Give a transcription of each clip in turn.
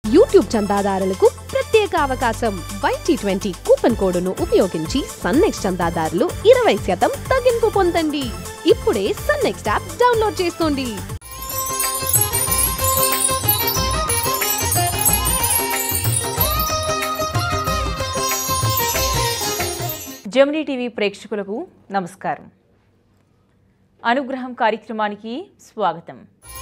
YouTube చందాదారులకు ప్రత్యేక అవకాశం YT twenty coupon కోడ్ను ఉపయోగించి సన్నెక్స్ చందాదారులు ఇరవై శాతం తగ్గింపు పొందండి ఇప్పుడే సన్నెక్స్ట్ యాప్ డౌన్లోడ్ చేసుకోండి జమినీ టీవీ ప్రేక్షకులకు నమస్కారం అనుగ్రహం కార్యక్రమానికి స్వాగతం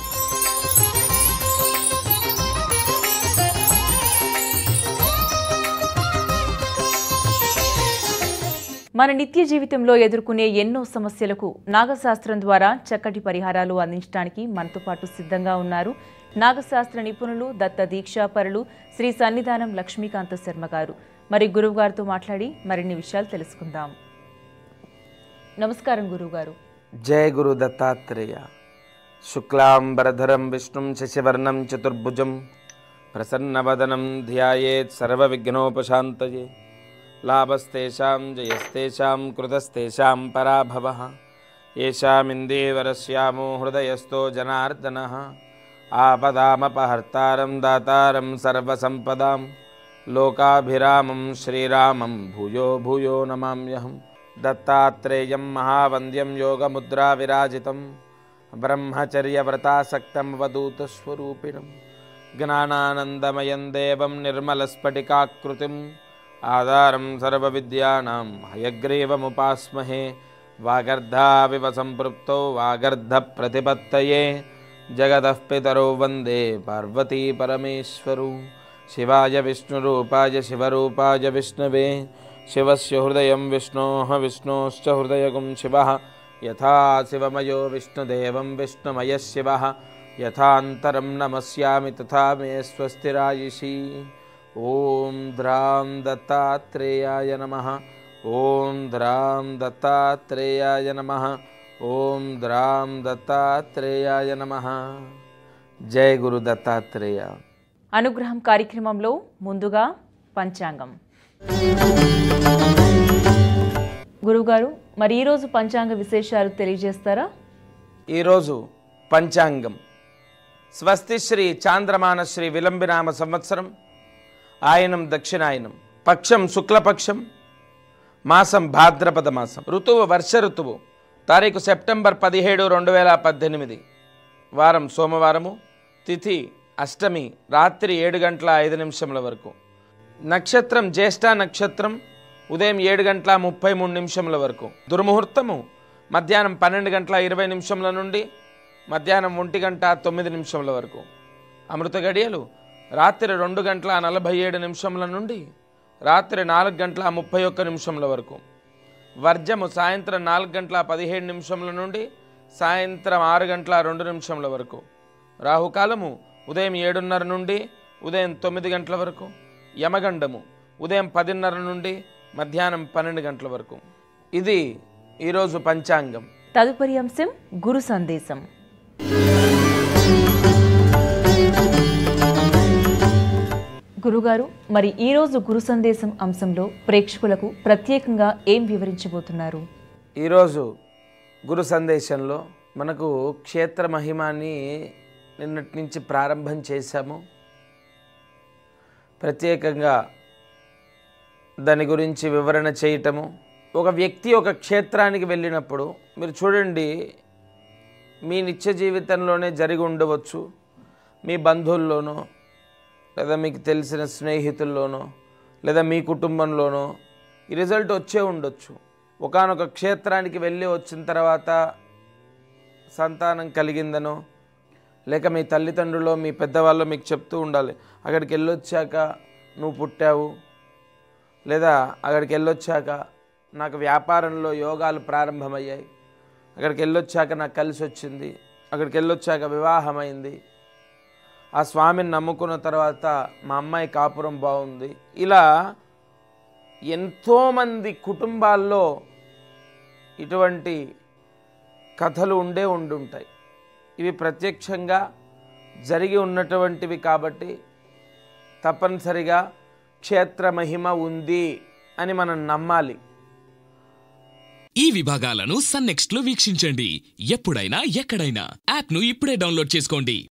మన నిత్య జీవితంలో ఎదుర్కొనే ఎన్నో సమస్యలకు నాగశాస్త్రం ద్వారా చక్కటి పరిహారాలు అందించడానికి మనతో పాటు సిద్ధంగా ఉన్నారు నాగశాస్త్ర నిపుణులు దత్త దీక్షాపరులు శ్రీ సన్నిధానం లక్ష్మీకాంత శర్మ గారు మరి గురువు గారితో మాట్లాడి మరిన్ని విషయాలు తెలుసుకుందాం నమస్కారం గురువుగారు జయ గురు దత్తాత్రేయ శుక్లాంబరధరం విష్ణుం శశివర్ణం చతుర్భుజం ప్రసన్నవదనం ధ్యాయేత్ సర్వవిఘ్నోపశాంతయే లాభస్తేషాం జయస్తేషాం కృతస్తేషాం పరాభవ ఏషామిందేవరస్యామో హృదయస్థో జనార్దన ఆపదామపహర్తారం దాతారం సర్వసంపదాం లోకాభిరామం శ్రీరామం భూయో భూయో నమామ్యహం దత్తాత్రేయం మహావంద్యం యోగముద్రా విరాజితం బ్రహ్మచర్యవ్రతాసక్తం అవధూతస్వరూపిణం జ్ఞానానందమయం దేవం నిర్మలస్ఫటికాకృతిం ఆధారం సర్వవిద్యానాం హయగ్రీవముపాస్మహే వాగర్ధావివ సంపృప్తౌ వాగర్ధ ప్రతిపత్తయే జగతః పితరౌ వందే పార్వతీ పరమేశ్వరు శివాయ విష్ణురూపాయ శివరూపాయ విష్ణవే శివస్య హృదయం విష్ణోః విష్ణోశ్చ హృదయగుం శివः యథా శివమయో విష్ణుదేవం విష్ణుమయः శివः యథాంతరం నమస్యామి తథా మే స్వస్తిరాయిషి ఓం ద్రాం దత్తాత్రేయాయ నమః ఓం ద్రాం దత్తాత్రేయాయ నమః ఓం ద్రాం దత్తాత్రేయాయ నమః జయ గురు దత్తాత్రేయ అనుగ్రహం కార్యక్రమంలో ముందుగా పంచాంగం గురువుగారు మరి ఈరోజు పంచాంగ విశేషాలు తెలియజేస్తారా ఈరోజు పంచాంగం స్వస్తి శ్రీ చాంద్రమాన శ్రీ విలంబినామ సంవత్సరం ఆయనం దక్షిణాయనం పక్షం శుక్లపక్షం మాసం భాద్రపద మాసం ఋతువు వర్ష ఋతువు తారీఖు సెప్టెంబర్ పదిహేడు రెండు వేల పద్దెనిమిది వారం సోమవారము తిథి అష్టమి రాత్రి ఏడు గంటల ఐదు నిమిషముల వరకు నక్షత్రం జ్యేష్ఠ నక్షత్రం ఉదయం ఏడు గంటల ముప్పై మూడు నిమిషముల వరకు దుర్ముహూర్తము మధ్యాహ్నం పన్నెండు గంటల ఇరవై నిమిషముల నుండి మధ్యాహ్నం ఒంటి గంట తొమ్మిది నిమిషముల వరకు అమృత గడియలు రాత్రి రెండు గంటల నలభై ఏడు నిమిషముల నుండి రాత్రి నాలుగు గంటల ముప్పై ఒక్క నిమిషముల వరకు వర్జము సాయంత్రం నాలుగు గంటల పదిహేడు నిమిషముల నుండి సాయంత్రం ఆరు గంటల రెండు నిమిషముల వరకు రాహుకాలము ఉదయం ఏడున్నర నుండి ఉదయం తొమ్మిది గంటల వరకు యమగండము ఉదయం పదిన్నర నుండి మధ్యాహ్నం పన్నెండు గంటల వరకు ఇది ఈరోజు పంచాంగం తదుపరి అంశం గురు సందేశం గురుగారు మరి ఈరోజు గురు సందేశం అంశంలో ప్రేక్షకులకు ప్రత్యేకంగా ఏం వివరించబోతున్నారు ఈరోజు గురు సందేశంలో మనకు క్షేత్ర మహిమాని నిన్నటి నుంచి ప్రారంభం చేశాము ప్రత్యేకంగా దాని గురించి వివరణ చేయటము ఒక వ్యక్తి ఒక క్షేత్రానికి వెళ్ళినప్పుడు మీరు చూడండి మీ నిత్య జీవితంలోనే జరిగి ఉండవచ్చు మీ బంధువుల్లోనో లేదా మీకు తెలిసిన స్నేహితుల్లోనో లేదా మీ కుటుంబంలోనో ఈ రిజల్ట్ వచ్చే ఉండొచ్చు ఒకానొక క్షేత్రానికి వెళ్ళి వచ్చిన తర్వాత సంతానం కలిగిందనో లేక మీ తల్లిదండ్రులు మీ పెద్దవాళ్ళు మీకు చెప్తూ ఉండాలి అక్కడికి వెళ్ళొచ్చాక నువ్వు పుట్టావు లేదా అక్కడికి వెళ్ళొచ్చాక నాకు వ్యాపారంలో యోగాలు ప్రారంభమయ్యాయి అక్కడికి వెళ్ళొచ్చాక నాకు కలిసి వచ్చింది అక్కడికి వెళ్ళొచ్చాక వివాహమైంది ఆ స్వామిని నమ్ముకున్న తర్వాత మా అమ్మాయి కాపురం బాగుంది ఇలా ఎంతోమంది కుటుంబాల్లో ఇటువంటి కథలు ఉండే ఉండుంటాయి ఇవి ప్రత్యక్షంగా జరిగి ఉన్నటువంటివి కాబట్టి తప్పనిసరిగా క్షేత్ర మహిమ ఉంది అని మనం నమ్మాలి ఈ విభాగాలను సన్నెక్స్ట్ లో వీక్షించండి ఎప్పుడైనా ఎక్కడైనా యాప్ ను ఇప్పుడే డౌన్లోడ్ చేసుకోండి